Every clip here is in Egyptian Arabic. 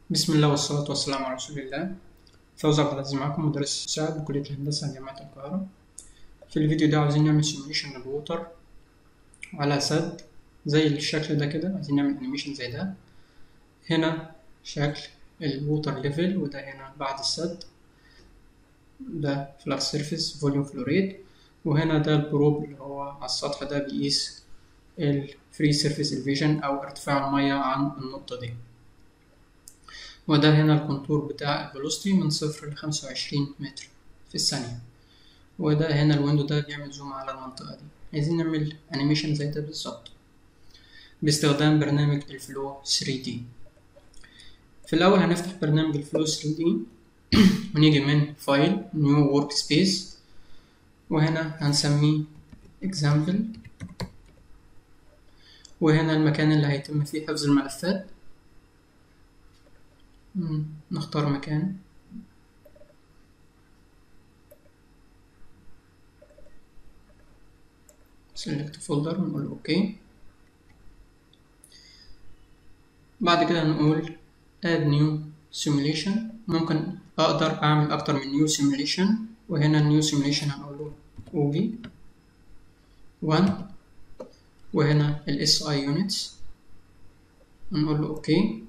بسم الله والصلاة والسلام على رسول الله فوز عبد العزيز معاكم مدرس مساعد بكلية الهندسة جامعة القاهرة في الفيديو ده عاوزين نعمل سيميوليشن للووتر على سد زي الشكل ده كده عايزين نعمل انيميشن زي ده هنا شكل الووتر ليفل وده هنا بعد السد ده فلات سيرفيس فوليوم فلوريد وهنا ده البروب اللي هو على السطح ده بيقيس الفري سيرفيس الفيجن او ارتفاع المية عن النقطة دي وده هنا الكونتور بتاع الفيلوسيتي من صفر لخمسة وعشرين متر في الثانية وده هنا الويندو ده بيعمل زوم على المنطقة دي عايزين نعمل انيميشن زي ده بالظبط باستخدام برنامج الفلو 3D في الأول هنفتح برنامج الفلو 3D ونيجي من فايل نيو ورك سبيس وهنا هنسميه example وهنا المكان اللي هيتم فيه حفظ الملفات نختار مكان select folder ونقول اوكي بعد كده هنقول add new simulation ممكن اقدر اعمل اكتر من new simulation وهنا new simulation هنقول له OB 1 وهنا ال SI units هنقول له اوكي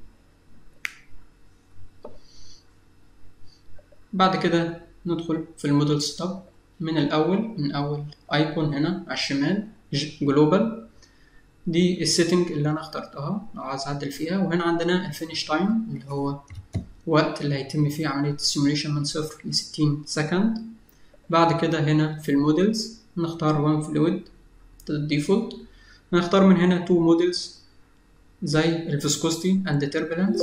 بعد كده ندخل في الموديل ستاب من الأول من أول أيكون هنا على الشمال جلوبال دي السيتنج اللي أنا اخترتها لو عايز أعدل فيها وهنا عندنا الفينش تايم اللي هو وقت اللي هيتم فيه عملية السيموليشن من صفر لستين سكند بعد كده هنا في المودلز نختار وان فلويد الديفولت هنختار من هنا تو مودلز زي الفيسكوستي اند turbulence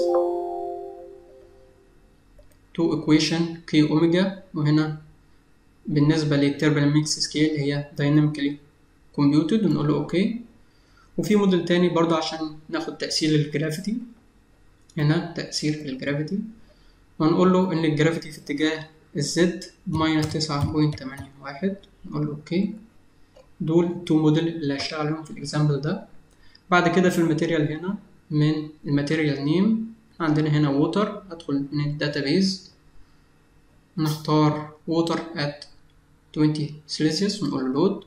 تو equation k اوميجا وهنا بالنسبة للتربل ميكس سكيل هي dynamically computed ونقول له اوكي وفي موديل تاني برضه عشان ناخد تأثير الجرافيتي هنا تأثير الجرافيتي ونقول له ان الجرافيتي في اتجاه الزد ماينس تسعة بوينت تمانية واحد نقول له اوكي دول تو موديل اللي هشتغل عليهم في الاكزامبل ده بعد كده في الماتيريال هنا من الماتيريال نيم عندنا هنا ووتر ادخل من الداتابيز نختار ووتر at 20 سلسيوس ونقول لود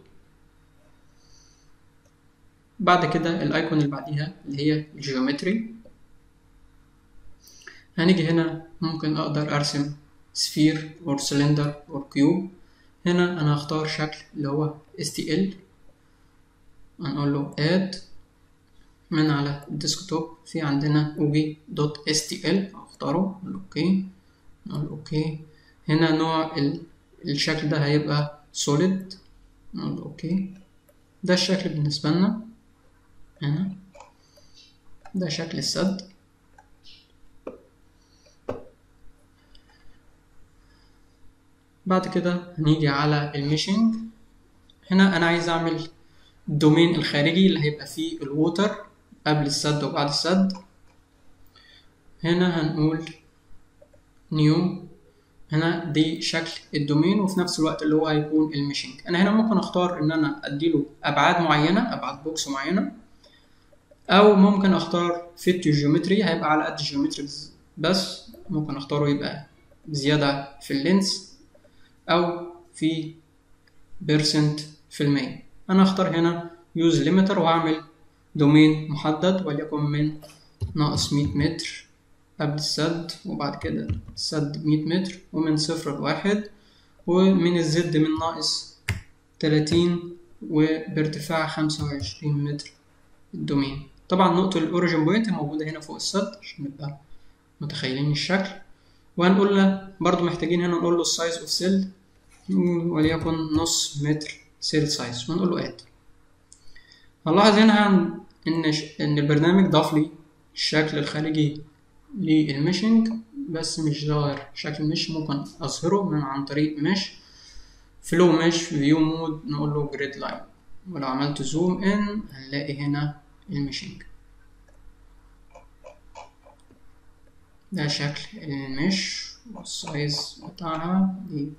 بعد كده الايكون اللي بعديها اللي هي الجيومتري هنيجي هنا ممكن اقدر ارسم سفير اور سلندر اور كيوب هنا انا هختار شكل اللي هو STL هنقول له add من على الديسكتوب في عندنا ob.stl اختاره نقول اوكي نقول اوكي هنا نوع الشكل ده هيبقى solid نقول اوكي ده الشكل بالنسبة لنا هنا ده شكل السد بعد كده هنيجي على الميشنج هنا انا عايز اعمل الدومين الخارجي اللي هيبقى فيه الووتر قبل السد وبعد السد هنا هنقول نيو هنا دي شكل الدومين وفي نفس الوقت اللي هو هيكون الميشنج انا هنا ممكن اختار ان انا اديله ابعاد معينه ابعاد بوكس معينه او ممكن اختار فيت جيومتري هيبقى على قد الجيومتري بس ممكن اختاره يبقى زياده في اللينس او في بيرسنت في المية انا اختار هنا يوز ليميتر وهعمل دومين محدد وليكن من ناقص مية متر قبل السد وبعد كده السد مية متر ومن صفر لواحد ومن الزد من ناقص تلاتين وبارتفاع خمسة وعشرين متر الدومين طبعا نقطة الأوريجين بوينت موجودة هنا فوق السد عشان نبقى متخيلين الشكل وهنقول له برضو محتاجين هنا نقول له السايز اوف سيل وليكن نص متر سيل سايز ونقول له اد هنلاحظ هنا ان ان البرنامج ضاف لي الشكل الخارجي للميشنج بس مش ظاهر شكل مش ممكن اظهره من عن طريق مش فلو مش فيو مود نقول له جريد لاين ولو عملت زوم ان هنلاقي هنا الميشنج ده شكل المش والسايز بتاعها دي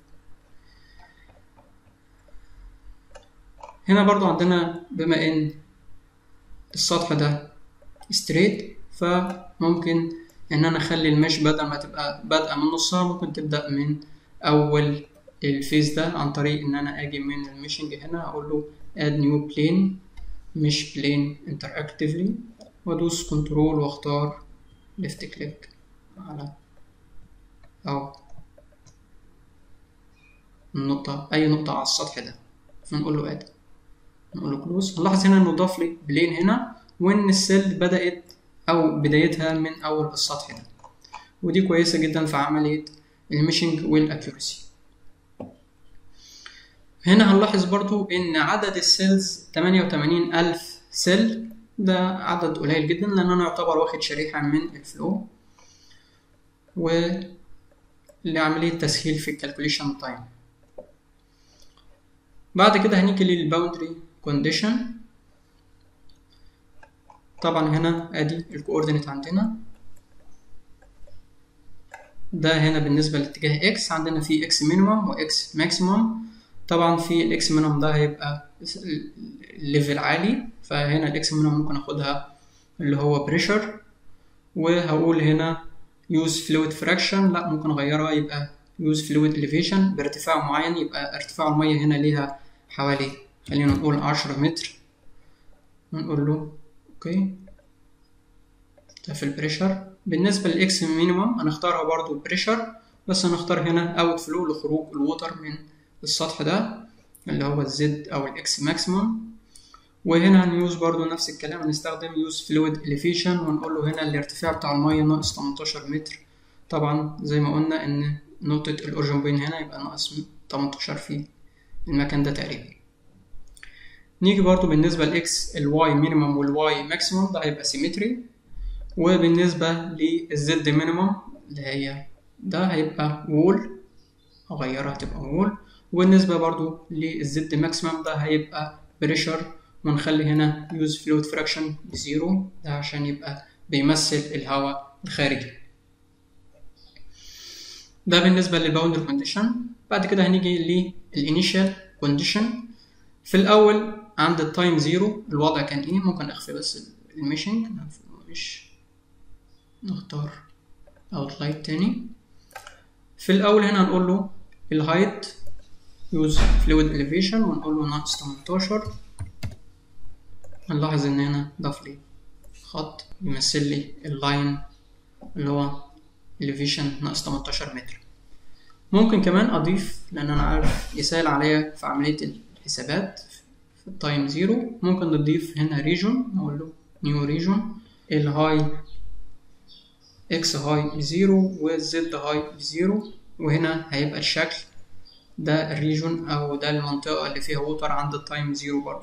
هنا برضو عندنا بما ان السطح ده ستريت فممكن ان انا اخلي المش بدل ما تبقى بادئه من نصها ممكن تبدا من اول الفيس ده عن طريق ان انا اجي من الميشنج هنا اقول له add new plane مش plane interactively وادوس كنترول واختار ليفت كليك على او النقطة أي نقطة على السطح ده فنقول له اد نقول له كلوز نلاحظ هنا إنه ضاف لي بلين هنا وإن السيل بدأت أو بدايتها من أول السطح ده ودي كويسة جدا في عملية الميشنج والأكيورسي هنا هنلاحظ برضو إن عدد السيلز 88 ألف سيل ده عدد قليل جدا لأن أنا يعتبر واخد شريحة من الفلو و لعملية تسهيل في الكالكوليشن تايم بعد كده هنيجي للباوندري كونديشن طبعا هنا ادي الكوردينيت عندنا ده هنا بالنسبة لاتجاه اكس عندنا في اكس مينيمم واكس ماكسيمم طبعا في الاكس مينيمم ده هيبقى ليفل عالي فهنا الاكس مينيمم ممكن اخدها اللي هو بريشر وهقول هنا use fluid fraction لا ممكن اغيرها يبقى use fluid elevation بارتفاع معين يبقى ارتفاع المية هنا ليها حوالي خلينا نقول عشرة متر ونقول له اوكي ده في البريشر بالنسبة للإكس مينيمم هنختارها برضو بريشر بس هنختار هنا اوت فلو لخروج الووتر من السطح ده اللي هو الزد أو الإكس ماكسيمم وهنا هنيوز برضو نفس الكلام هنستخدم يوز فلويد elevation ونقول له هنا الارتفاع بتاع المية ناقص 18 متر طبعا زي ما قلنا إن نقطة الأورجن بين هنا يبقى ناقص 18 في المكان ده تقريبا نيجي برضو بالنسبة لإكس الواي مينيمم والواي ماكسيمم ده هيبقى سيمتري وبالنسبة للزد مينيمم اللي هي ده هيبقى وول أغيرها تبقى وول وبالنسبة برضو للزد ماكسيمم ده هيبقى بريشر ونخلي هنا use fluid fraction بزيرو ده عشان يبقى بيمثل الهواء الخارجي ده بالنسبة للباوندر كونديشن بعد كده هنيجي للانيشال كونديشن في الأول عند التايم زيرو الوضع كان ايه ممكن اخفي بس الميشنج مش نختار اوتلاين تاني في الأول هنا هنقول له الهايت use fluid elevation ونقول له ناقص 18 هنلاحظ ان هنا ضاف لي خط يمثل لي اللاين اللي هو elevation ناقص 18 متر ممكن كمان اضيف لان انا عارف يسهل عليا في عملية الحسابات في التايم زيرو ممكن نضيف هنا ريجون نقول له نيو ريجون الهاي اكس هاي بزيرو والزد هاي بزيرو وهنا هيبقى الشكل ده الريجون او ده المنطقة اللي فيها ووتر عند التايم زيرو برضه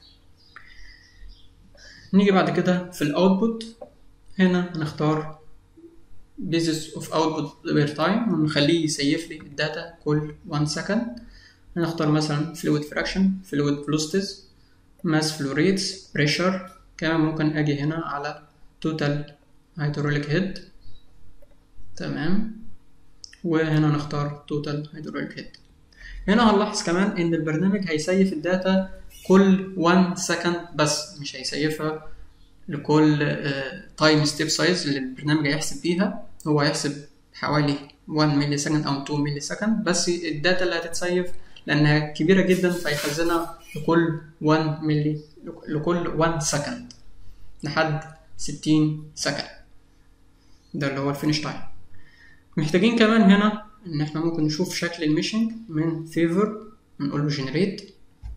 نيجي بعد كده في الاوتبوت هنا هنختار basis of output per time ونخليه يسيف لي الداتا كل 1 second هنختار مثلا fluid fraction fluid velocities mass flow rates pressure كمان ممكن اجي هنا على total hydraulic head تمام وهنا نختار total hydraulic head هنا هنلاحظ كمان ان البرنامج هيسيف الداتا كل 1 سكند بس مش هيسيفها لكل تايم ستيب سايز اللي البرنامج هيحسب بيها هو هيحسب حوالي 1 ملي سكند او 2 ملي سكند بس الداتا اللي هتتسيف لانها كبيره جدا فهيخزنها لكل 1 ملي لكل 1 سكند لحد 60 سكند ده اللي هو الفينش تايم محتاجين كمان هنا ان احنا ممكن نشوف شكل الميشنج من فيفر نقول له جنريت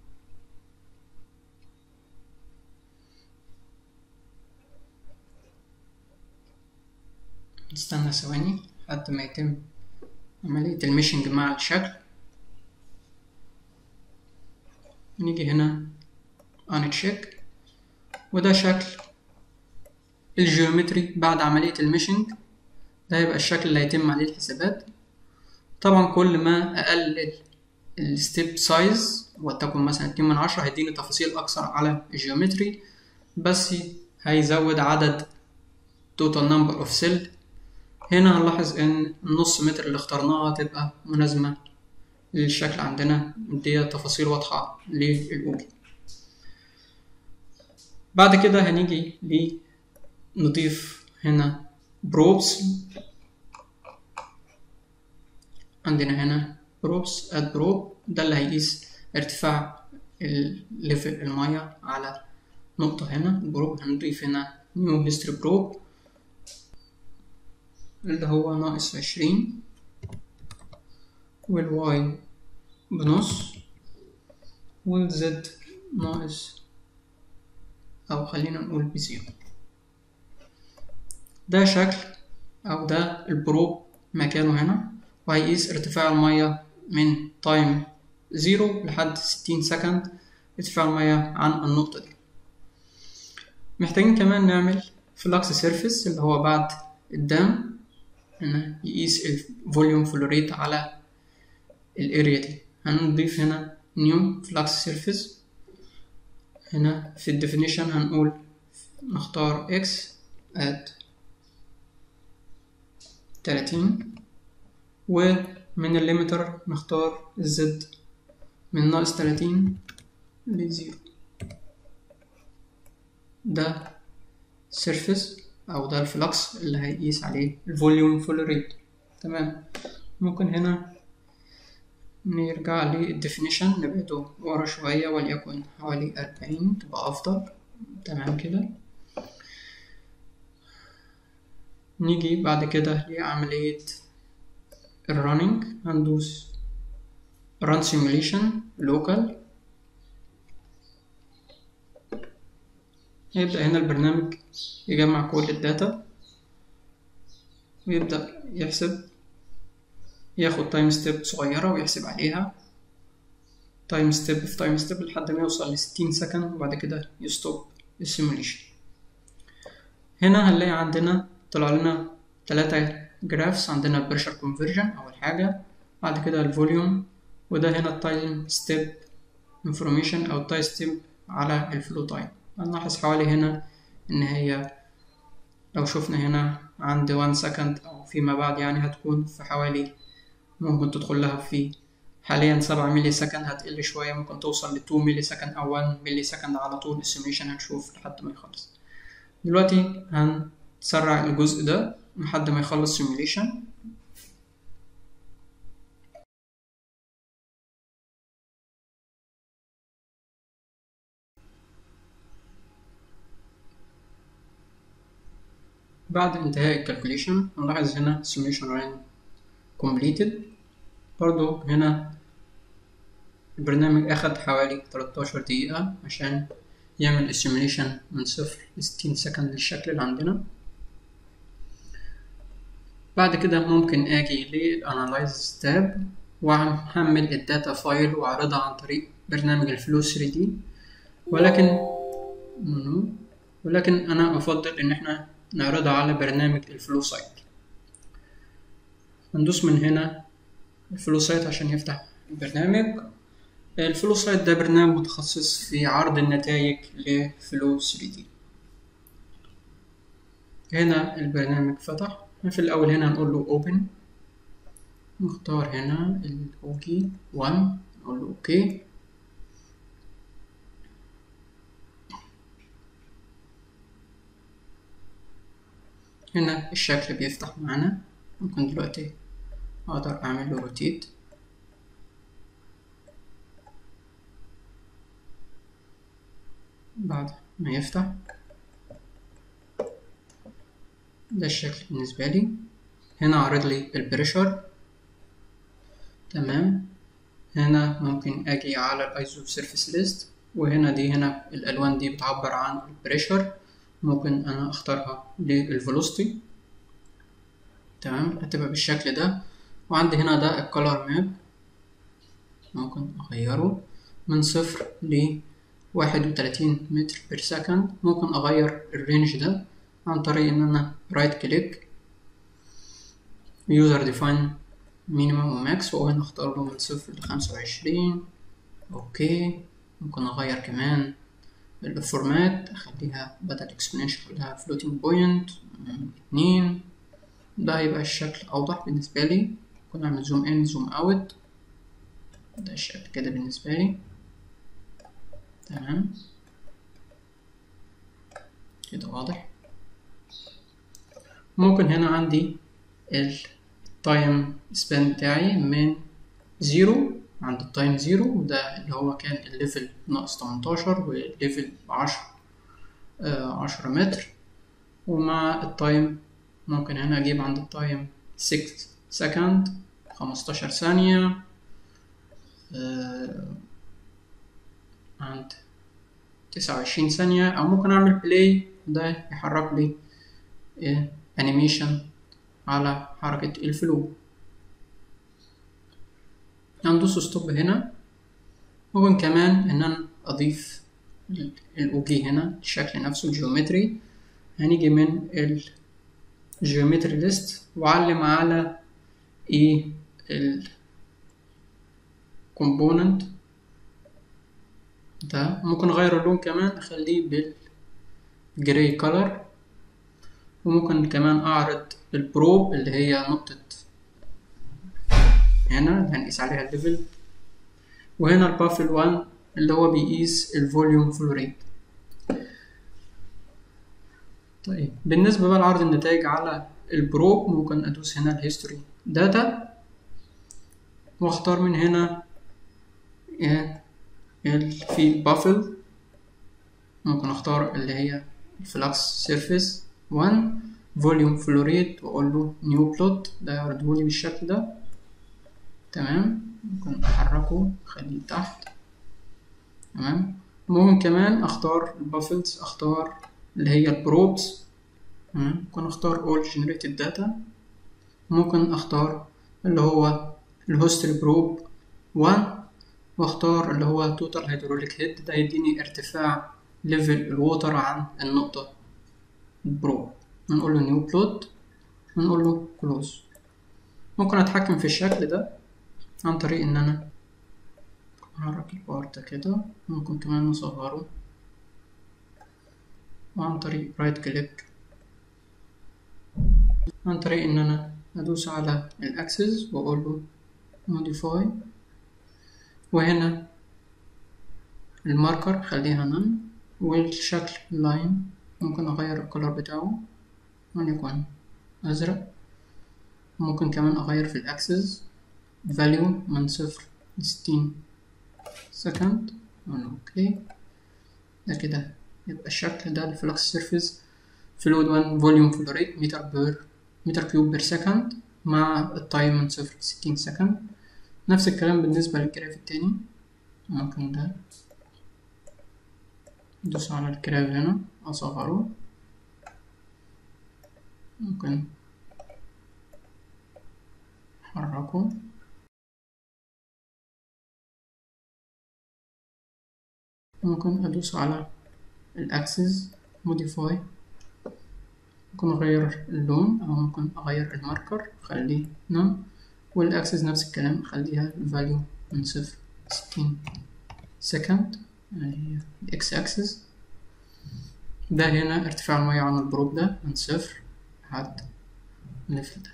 نستنى ثواني لحد ما يتم عملية الميشنج مع الشكل نيجي هنا uncheck وده شكل الجيومتري بعد عملية الميشنج ده هيبقى الشكل اللي هيتم عليه الحسابات طبعا كل ما أقلل الستيب سايز ولتكن مثلا اتنين من عشرة هيديني تفاصيل أكثر على الجيومتري بس هيزود عدد total number of cell هنا هنلاحظ ان النص متر اللي اخترناها تبقى مناسبة للشكل عندنا دي تفاصيل واضحة للأوجه بعد كده هنيجي نضيف هنا بروبس عندنا هنا بروبس اد بروب ده اللي هيقيس ارتفاع الليفل المية على نقطة هنا البروب هنضيف هنا نيو هيستوري بروب اللي هو ناقص عشرين والواي بنص والزد ناقص أو خلينا نقول بزيرو ده شكل أو ده البروب مكانه هنا وهيقيس ارتفاع المية من تايم زيرو لحد ستين سكند ارتفاع المية عن النقطة دي محتاجين كمان نعمل فلكس سيرفيس اللي هو بعد الدام هنا يقيس الفوليوم فلو ريت على الاريا دي هنضيف هنا نيو فلكس سيرفيس هنا في الديفينيشن هنقول نختار x at 30 ومن الليمتر نختار z من ناقص 30 لزيرو ده سيرفيس او ده الفلكس اللي هيقيس عليه الفوليوم فول ريت تمام ممكن هنا نرجع للديفينيشن نبعده ورا شوية وليكن حوالي أربعين تبقى أفضل تمام كده نيجي بعد كده لعملية الرننج هندوس run simulation local هيبدأ هنا البرنامج يجمع كل الداتا ويبدأ يحسب ياخد تايم ستيب صغيرة ويحسب عليها تايم ستيب في تايم ستيب لحد ما يوصل لستين سكند وبعد كده يستوب السيموليشن هنا هنلاقي عندنا طلع لنا تلاتة جرافس عندنا البريشر كونفرجن أول حاجة بعد كده الفوليوم وده هنا التايم ستيب انفورميشن أو التايم ستيب على الفلو تايم هنلاحظ حوالي هنا إن هي لو شفنا هنا عند 1 سكند أو فيما بعد يعني هتكون في حوالي ممكن تدخل لها في حاليا سبعة ملي سكند هتقل شوية ممكن توصل لتو ملي سكند أو 1 ملي سكند على طول السيميشن هنشوف لحد ما يخلص دلوقتي هنسرع الجزء ده لحد ما يخلص سيميوليشن بعد انتهاء الكالكوليشن هنلاحظ هنا simulation run completed برضو هنا البرنامج أخد حوالي 13 دقيقة عشان يعمل السيميوليشن من صفر لستين سكند للشكل اللي عندنا بعد كده ممكن أجي للأنالايز تاب وأحمل الداتا فايل وأعرضها عن طريق برنامج الفلو 3 دي ولكن ولكن أنا أفضل إن إحنا نعرضها على برنامج الفلو سايت هندوس من هنا الفلو سايت عشان يفتح البرنامج الفلو سايت ده برنامج متخصص في عرض النتائج لفلو 3 دي هنا البرنامج فتح في الأول هنا هنقول له open نختار هنا الأوكي 1 نقول له أوكي هنا الشكل بيفتح معانا ممكن دلوقتي أقدر أعمل له روتيت بعد ما يفتح ده الشكل بالنسبة لي هنا عرض لي البريشر تمام هنا ممكن أجي على الأيزو سيرفيس ليست وهنا دي هنا الألوان دي بتعبر عن البريشر ممكن أنا أختارها للفيلوسيتي تمام هتبقى بالشكل ده وعندي هنا ده الكولر ماب ممكن أغيره من صفر ل واحد وتلاتين متر بير سكند ممكن أغير الرينج ده عن طريق إن أنا رايت كليك يوزر ديفاين مينيمم وماكس وهنا أختار له من صفر لخمسة وعشرين أوكي ممكن أغير كمان الفورمات أخليها بدل اكسبوننشال أخليها فلوتنج بوينت اتنين ده هيبقى الشكل أوضح بالنسبة لي ممكن أعمل زوم إن زوم أوت ده الشكل كده بالنسبة لي تمام كده واضح ممكن هنا عندي التايم سبان بتاعي من زيرو عند التايم زيرو وده اللي هو كان الليفل ناقص تمنتاشر والليفل عشرة عشرة متر ومع التايم ممكن هنا أجيب عند التايم 6 سكند خمستاشر ثانية آه عند تسعة وعشرين ثانية أو ممكن أعمل بلاي ده يحرك لي أنيميشن على حركة الفلو هندوس ستوب هنا ممكن كمان إن أنا أضيف الأوجي هنا الشكل نفسه الجيومتري هنيجي من الجيومتري ليست وأعلم على إيه الكومبوننت ده ممكن أغير اللون كمان أخليه بالجراي كولر وممكن كمان أعرض البروب اللي هي نقطة هنا هنقيس عليها الليفل وهنا البافل 1 اللي هو بيقيس الفوليوم فلو ريت طيب بالنسبة بقى لعرض النتائج على البروب ممكن أدوس هنا الهيستوري داتا واختار من هنا في بافل ممكن اختار اللي هي الفلكس سيرفيس 1 فوليوم فلو ريت واقول له نيو بلوت ده يعرضهولي بالشكل ده تمام ممكن احركه اخليه تحت تمام ممكن كمان اختار البافلز اختار اللي هي البروبس تمام ممكن اختار all generated data ممكن اختار اللي هو الهوستري بروب 1 واختار اللي هو توتال هيدروليك هيد ده يديني ارتفاع ليفل الووتر عن النقطة برو نقول له نيو بلوت ونقول له كلوز ممكن اتحكم في الشكل ده عن طريق ان انا احرك البار ده كده ممكن كمان نصغره وعن طريق رايت كليك عن طريق ان انا ادوس على الاكسس واقول له موديفاي وهنا الماركر خليها نن والشكل لاين ممكن اغير الكلر بتاعه وليكن ازرق ممكن كمان اغير في الاكسس فاليو من صفر لستين سكند اوكي ده كده يبقى الشكل ده الفلكس سيرفيس فلويد 1 فوليوم فلو ريت متر بير متر كيوب بير سكند مع التايم من صفر لستين سكند نفس الكلام بالنسبة للجراف التاني ممكن ده ندوس على الجراف هنا أصغره ممكن أحركه ممكن أدوس على الأكسس موديفاي ممكن أغير اللون أو ممكن أغير الماركر أخليه نون والأكسس نفس الكلام أخليها الفاليو من صفر ستين سكند هي الإكس أكسس ده هنا ارتفاع المية عن البروب ده من صفر لحد الليفل ده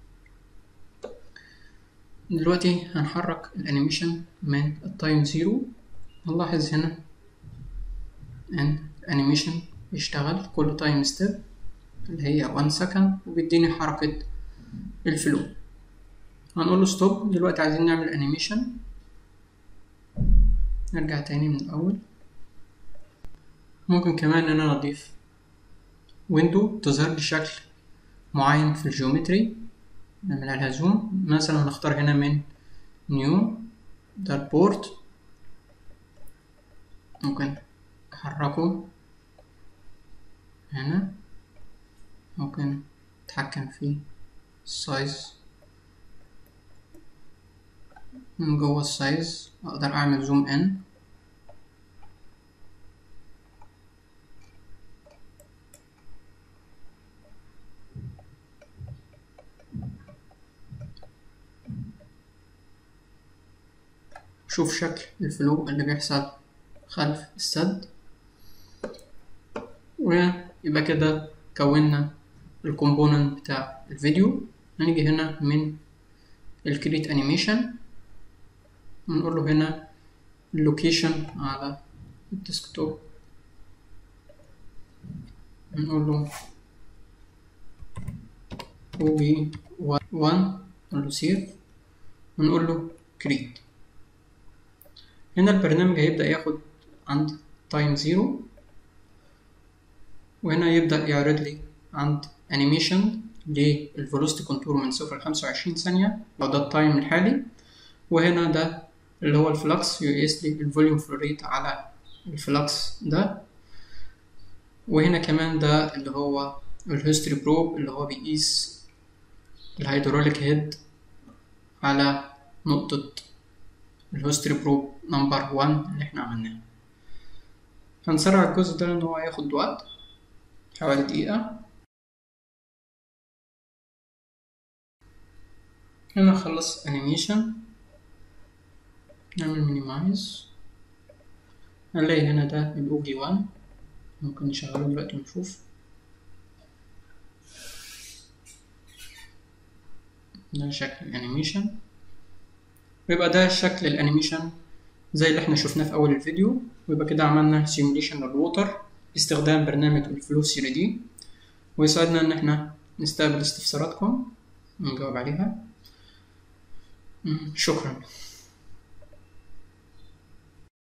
دلوقتي هنحرك الانيميشن من التايم زيرو هنلاحظ هنا ان الانيميشن بيشتغل كل تايم ستيب اللي هي 1 سكند وبيديني حركة الفلو هنقول له ستوب دلوقتي عايزين نعمل انيميشن نرجع تاني من الاول ممكن كمان ان انا اضيف ويندو تظهر لي شكل معين في الجيومتري نعمل عليها زوم مثلا نختار هنا من نيو ده البورت ممكن احركه هنا ممكن اتحكم في السايز من جوه السايز اقدر اعمل زوم ان شوف شكل الفلو اللي بيحصل خلف السد ويبقى كده كونا الكومبوننت بتاع الفيديو هنيجي هنا من الكريت انيميشن ونقول له هنا اللوكيشن على الديسكتوب نقول له او بي 1 نقول له سيف ونقول له كريت هنا البرنامج هيبدأ ياخد عند تايم زيرو وهنا يبدأ يعرض لي عند انيميشن للفيلوسيتي كنترول من صفر لخمسة وعشرين ثانية لو ده التايم الحالي وهنا ده اللي هو الفلكس يقيس لي الفوليوم فلو ريت على الفلكس ده وهنا كمان ده اللي هو الهيستوري بروب اللي هو بيقيس الهيدروليك هيد على نقطة الهيستوري بروب نمبر 1 اللي احنا عملناه هنسرع الجزء ده لأن هو هياخد وقت حوالي دقيقة هنا خلص انيميشن نعمل مينيمايز هنلاقي هنا ده الاو جي 1 ممكن نشغله دلوقتي ونشوف ده شكل الانيميشن ويبقى ده شكل الانيميشن زي اللي احنا شفناه في اول الفيديو ويبقى كده عملنا سيموليشن للووتر باستخدام برنامج الفلو 3 دي ويساعدنا ان احنا نستقبل استفساراتكم ونجاوب عليها شكرا